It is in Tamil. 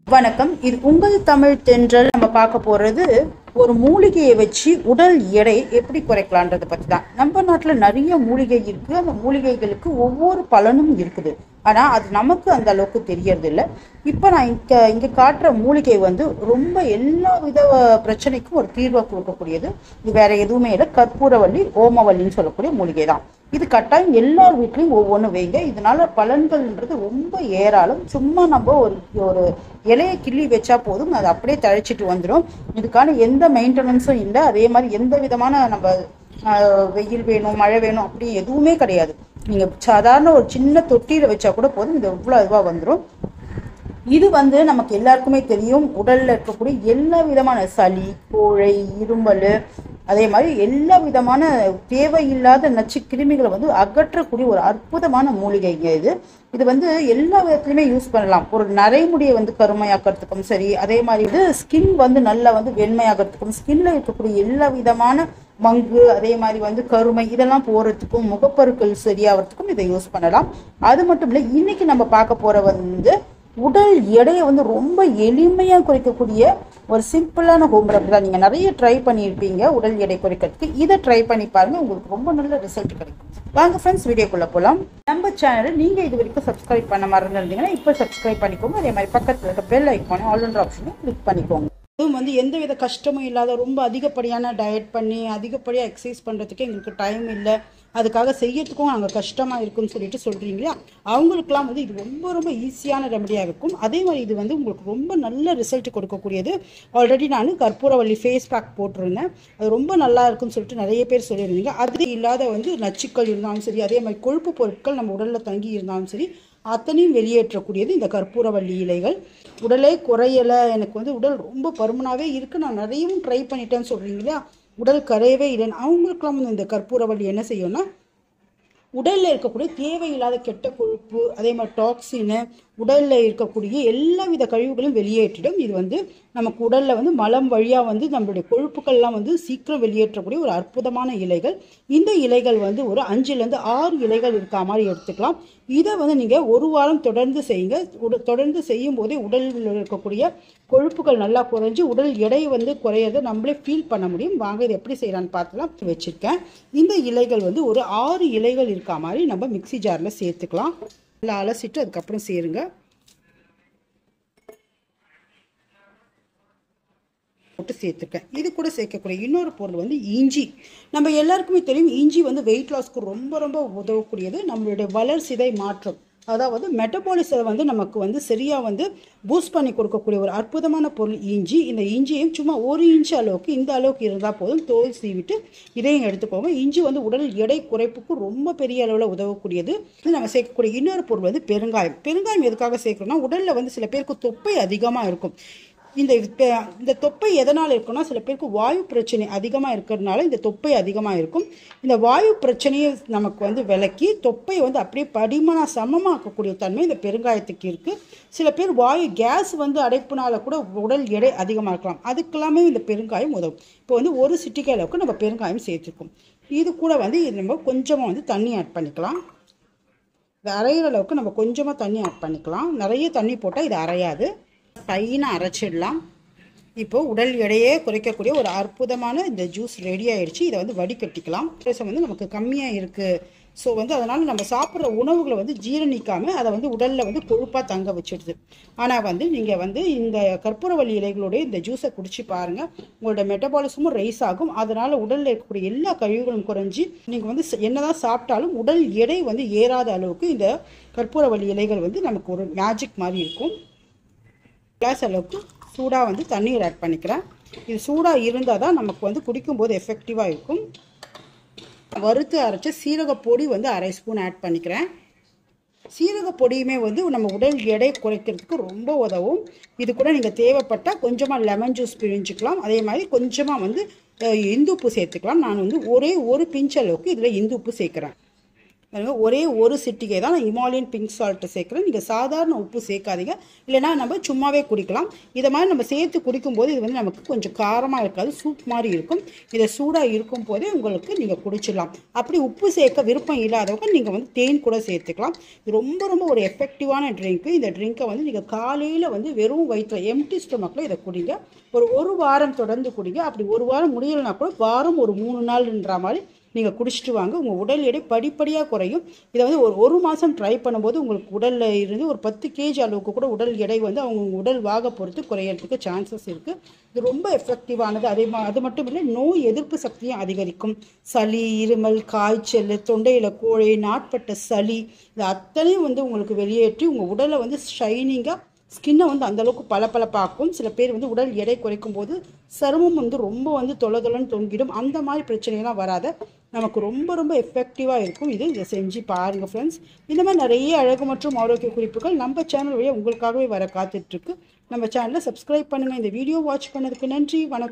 வணக்கம் இது உங்கள் தமிழ் தென்றல் நம்ம பார்க்க போறது ஒரு மூலிகையை வச்சு உடல் எடை எப்படி குறைக்கலான்றதை பற்றி தான் நம்ம நாட்டில் நிறைய மூலிகை இருக்கு அந்த மூலிகைகளுக்கு ஒவ்வொரு பலனும் இருக்குது ஆனால் அது நமக்கு அந்த அளவுக்கு தெரியறது இல்லை இப்போ நான் இங்கே இங்கே காட்டுற மூலிகை வந்து ரொம்ப எல்லா வித பிரச்சனைக்கும் ஒரு தீர்வை கொடுக்கக்கூடியது இது வேற எதுவுமே இல்லை கற்பூரவள்ளி ஓமவல்லின்னு சொல்லக்கூடிய மூலிகை தான் இது கட்டாயம் எல்லார் வீட்லையும் ஒவ்வொன்றும் வைங்க இதனால பலன்கள்ன்றது ரொம்ப ஏராளம் சும்மா நம்ம ஒரு ஒரு இலையை கிள்ளி வச்சா போதும் அது அப்படியே தழைச்சிட்டு வந்துடும் இதுக்கான எந்த மெயின்டெனன்ஸும் இல்லை அதே மாதிரி எந்த விதமான நம்ம ஆஹ், வெயில் வேணும் மழை வேணும் அப்படி எதுவுமே கிடையாது நீங்கள் சாதாரண ஒரு சின்ன தொட்டியில் வச்சா கூட போதும் இது இவ்வளோ இதுவாக வந்துடும் இது வந்து நமக்கு எல்லாருக்குமே தெரியும் உடல்ல இருக்கக்கூடிய எல்லா விதமான சளி கோழை இருமல் அதே மாதிரி எல்லா விதமான தேவையில்லாத நச்சு கிருமிகளை வந்து அகற்றக்கூடிய ஒரு அற்புதமான மூலிகைங்க இது இது வந்து எல்லா விதத்துலையுமே யூஸ் பண்ணலாம் ஒரு நரைமுடியை வந்து கருமையாக்கிறதுக்கும் சரி அதே மாதிரி இது ஸ்கின் வந்து நல்லா வந்து வெண்மையாகிறதுக்கும் ஸ்கின்ல இருக்கக்கூடிய எல்லா விதமான மங்கு அதே மாதிரி வந்து கருமை இதெல்லாம் போறதுக்கும் முகப்பருக்கள் சரியாகிறதுக்கும் இதை யூஸ் பண்ணலாம் அது மட்டும் இல்லை இன்னைக்கு நம்ம பார்க்க போற வந்து உடல் எடையை வந்து ரொம்ப எளிமையாக குறைக்கக்கூடிய ஒரு சிம்பிளான ஹோம் ரெமடி தான் நீங்கள் நிறைய ட்ரை பண்ணியிருப்பீங்க உடல் எடை குறைக்கிறதுக்கு இதை ட்ரை பண்ணி பாருங்க உங்களுக்கு ரொம்ப நல்ல ரிசல்ட் கிடைக்கும் வாங்க ஃப்ரெண்ட்ஸ் வீடியோக்குள்ளே போகலாம் நம்ம சேனலை நீங்கள் இது வரைக்கும் சப்ஸ்கிரைப் பண்ண மறந்துருந்தீங்கன்னா இப்போ சப்ஸ்கிரைப் பண்ணிக்கோங்க அதே மாதிரி பக்கத்தில் இருக்க பெல் ஐக்கானே ஆல்ரெண்ட் ஆப்ஷனையும் கிளிக் பண்ணிக்கோங்க அதுவும் வந்து எந்த வித கஷ்டமும் இல்லாத ரொம்ப அதிகப்படியான டயட் பண்ணி அதிகப்படியாக எக்ஸசைஸ் பண்ணுறதுக்கு எங்களுக்கு டைம் இல்லை அதுக்காக செய்யறதுக்கும் நாங்கள் கஷ்டமாக இருக்குன்னு சொல்லிட்டு சொல்கிறீங்களா அவங்களுக்குலாம் வந்து இது ரொம்ப ரொம்ப ஈஸியான ரெமடியாக இருக்கும் அதே மாதிரி இது வந்து உங்களுக்கு ரொம்ப நல்ல ரிசல்ட் கொடுக்கக்கூடியது ஆல்ரெடி நான் கற்பூரவள்ளி ஃபேஸ் பேக் போட்டிருந்தேன் அது ரொம்ப நல்லா இருக்குன்னு சொல்லிட்டு நிறைய பேர் சொல்லியிருந்தீங்க அது இல்லாத வந்து நச்சுக்கள் இருந்தாலும் சரி அதே மாதிரி கொழுப்பு பொருட்கள் நம்ம உடலில் தங்கி இருந்தாலும் சரி அத்தனையும் வெளியேற்றக்கூடியது இந்த கற்பூரவள்ளி இலைகள் உடலே குறையலை எனக்கு வந்து உடல் ரொம்ப பருமனாகவே இருக்குது நான் நிறையவும் ட்ரை பண்ணிட்டேன்னு சொல்கிறீங்களா உடல் கரையவே இல்லைன்னு அவங்களுக்குலாம் வந்து இந்த கற்பூரவள்ளி என்ன செய்யும்னா உடலில் இருக்கக்கூடிய தேவையில்லாத கெட்ட கொழுப்பு அதே மாதிரி டாக்ஸினு உடலில் இருக்கக்கூடிய எல்லா வித கழிவுகளும் வெளியேற்றிடும் இது வந்து நமக்கு உடலில் வந்து மலம் வழியாக வந்து நம்மளுடைய கொழுப்புகள்லாம் வந்து சீக்கிரம் வெளியேற்றக்கூடிய ஒரு அற்புதமான இலைகள் இந்த இலைகள் வந்து ஒரு அஞ்சுலேருந்து ஆறு இலைகள் இருக்கா மாதிரி எடுத்துக்கலாம் இதை வந்து நீங்கள் ஒரு வாரம் தொடர்ந்து செய்யுங்க உட தொடர்ந்து செய்யும் போதே உடலில் இருக்கக்கூடிய கொழுப்புகள் நல்லா குறைஞ்சு உடல் எடை வந்து குறையறதை நம்மளே ஃபீல் பண்ண முடியும் வாங்க இது எப்படி செய்யலான்னு பார்த்துலாம் வச்சுருக்கேன் இந்த இலைகள் வந்து ஒரு ஆறு இலைகள் இருக்கா மாதிரி நம்ம மிக்ஸி ஜாரில் சேர்த்துக்கலாம் நல்லா அலசிட்டு அதுக்கப்புறம் சேருங்க போட்டு சேர்த்துருக்கேன் இது கூட சேர்க்கக்கூடிய இன்னொரு பொருள் வந்து இஞ்சி நம்ம எல்லாருக்குமே தெரியும் இஞ்சி வந்து வெயிட் லாஸ்க்கு ரொம்ப ரொம்ப உதவக்கூடியது நம்மளுடைய வளர்சிதை மாற்றம் அதாவது மெட்டபாலிசம் வந்து நமக்கு வந்து சரியாக வந்து பூஸ்ட் பண்ணி கொடுக்கக்கூடிய ஒரு அற்புதமான பொருள் இஞ்சி இந்த இஞ்சியும் சும்மா ஒரு இன்ச்சு அளவுக்கு இந்த அளவுக்கு இருந்தால் போதும் தோல் சீவிட்டு இதையும் எடுத்துக்கோங்க இஞ்சி வந்து உடல் எடை குறைப்புக்கு ரொம்ப பெரிய அளவில் உதவக்கூடியது இது நம்ம சேர்க்கக்கூடிய இன்னொரு பொருள் வந்து பெருங்காயம் பெருங்காயம் எதுக்காக சேர்க்கணும்னா உடலில் வந்து சில பேருக்கு தொப்பை அதிகமாக இருக்கும் இந்த இப்ப- இந்த தொப்பை எதனால் இருக்குன்னா சில பேருக்கு வாயு பிரச்சனை அதிகமாக இருக்கிறதுனால இந்த தொப்பை அதிகமாக இருக்கும் இந்த வாயு பிரச்சனையை நமக்கு வந்து விலக்கி தொப்பை வந்து அப்படியே படிமனா சமமாக்கக்கூடிய தன்மை இந்த பெருங்காயத்துக்கு இருக்குது சில பேர் வாயு கேஸ் வந்து அடைப்புனால கூட உடல் எடை அதிகமாக இருக்கலாம் அதுக்கெல்லாமே இந்த பெருங்காயம் உதவும் இப்போ வந்து ஒரு சிட்டிகை அளவுக்கு நம்ம பெருங்காயம் சேர்த்துருக்கோம் இது கூட வந்து இது நம்ம கொஞ்சமாக வந்து தண்ணி ஆட் பண்ணிக்கலாம் இது அரைகிற அளவுக்கு நம்ம கொஞ்சமாக தண்ணி ஆட் பண்ணிக்கலாம் நிறைய தண்ணி போட்டால் இது அரையாது ஃபைனாக அரைச்சிடலாம் இப்போ உடல் எடையே குறைக்கக்கூடிய ஒரு அற்புதமான இந்த ஜூஸ் ரெடி ஆயிடுச்சு இதை வந்து வடிகட்டிக்கலாம் பிரசம் வந்து நமக்கு கம்மியாக இருக்குது ஸோ வந்து அதனால் நம்ம சாப்பிட்ற உணவுகளை வந்து ஜீரணிக்காமல் அதை வந்து உடலில் வந்து கொழுப்பாக தங்க வச்சிடுது ஆனால் வந்து நீங்கள் வந்து இந்த கற்பூரவள்ளி இலைகளுடைய இந்த ஜூஸை குடிச்சு பாருங்கள் உங்களோட மெட்டபாலிசமும் ரைஸ் ஆகும் அதனால் உடலில் இருக்கக்கூடிய எல்லா கழிவுகளும் குறைஞ்சி நீங்கள் வந்து ச- என்னதான் சாப்பிட்டாலும் உடல் எடை வந்து ஏறாத அளவுக்கு இந்த கற்பூரவள்ளி இலைகள் வந்து நமக்கு ஒரு மேஜிக் மாதிரி இருக்கும் கிளாஸ் அளவுக்கு சூடாக வந்து தண்ணீர் ஆட் பண்ணிக்கிறேன் இது சூடாக இருந்தால் தான் நமக்கு வந்து குடிக்கும்போது எஃபெக்டிவாக இருக்கும் வறுத்து அரைச்ச சீரக பொடி வந்து அரை ஸ்பூன் ஆட் பண்ணிக்கிறேன் சீரக பொடியுமே வந்து நம்ம உடல் எடை குறைக்கிறதுக்கு ரொம்ப உதவும் இது கூட நீங்கள் தேவைப்பட்டால் கொஞ்சமாக லெமன் ஜூஸ் பிழிஞ்சுக்கலாம் அதே மாதிரி கொஞ்சமாக வந்து அஹ், இந்துப்பு சேர்த்துக்கலாம் நான் வந்து ஒரே ஒரு பிஞ்ச் அளவுக்கு இதில் இந்துப்பு சேர்க்குறேன் பாருங்க ஒரே ஒரு சிட்டிகை தான் நான் இமாலயன் பிங்க் சால்ட்டு சேர்க்குறேன் நீங்கள் சாதாரண உப்பு சேர்க்காதீங்க இல்லைனா நம்ம சும்மாவே குடிக்கலாம் இதை மாதிரி நம்ம சேர்த்து குடிக்கும்போது இது வந்து நமக்கு கொஞ்சம் காரமாக இருக்காது சூப் மாதிரி இருக்கும் இதை சூடாக இருக்கும் போதே உங்களுக்கு நீங்கள் குடிச்சிடலாம் அப்படி உப்பு சேர்க்க விருப்பம் இல்லாதவங்க நீங்கள் வந்து தேன் கூட சேர்த்துக்கலாம் இது ரொம்ப ரொம்ப ஒரு எஃபெக்டிவான ட்ரிங்க்கு இந்த ட்ரிங்க்கை வந்து நீங்கள் காலையில் வந்து வெறும் வயிற்றில் எம்டி ஸ்டொமக்கில் இதை குடிங்க ஒரு ஒரு வாரம் தொடர்ந்து குடிங்க அப்படி ஒரு வாரம் முடியலைனா கூட வாரம் ஒரு மூணு நாள்ன்ற மாதிரி நீங்கள் குடிச்சிட்டு வாங்க உங்கள் உடல் எடை படிப்படியாக குறையும் இதை வந்து ஒரு ஒரு மாதம் ட்ரை பண்ணும்போது உங்களுக்கு உடலில் இருந்து ஒரு பத்து கேஜி அளவுக்கு கூட உடல் எடை வந்து அவங்க உடல் வாக பொறுத்து குறையறதுக்கு சான்சஸ் இருக்குது இது ரொம்ப எஃபெக்டிவானது அதே மா அது மட்டும் இல்லை நோய் எதிர்ப்பு சக்தியும் அதிகரிக்கும் சளி இருமல் காய்ச்சல் தொண்டையில் கோழை நாட்பட்ட சளி இது அத்தனையும் வந்து உங்களுக்கு வெளியேற்றி உங்கள் உடலை வந்து ஷைனிங்காக ஸ்கின்னை வந்து அந்தளவுக்கு பளபளப்பாக்கும் சில பேர் வந்து உடல் எடை குறைக்கும் போது சருமம் வந்து ரொம்ப வந்து தொலை தொலைன்னு தொங்கிடும் அந்த மாதிரி பிரச்சனையெல்லாம் வராத நமக்கு ரொம்ப ரொம்ப எஃபெக்டிவாக இருக்கும் இது இதை செஞ்சு பாருங்கள் ஃப்ரெண்ட்ஸ் இந்த மாதிரி நிறைய அழகு மற்றும் ஆரோக்கிய குறிப்புகள் நம்ம சேனல் வழியாக உங்களுக்காகவே வர காத்துட்ருக்கு நம்ம சேனலை சப்ஸ்கிரைப் பண்ணுங்கள் இந்த வீடியோ வாட்ச் பண்ணதுக்கு நன்றி வணக்கம்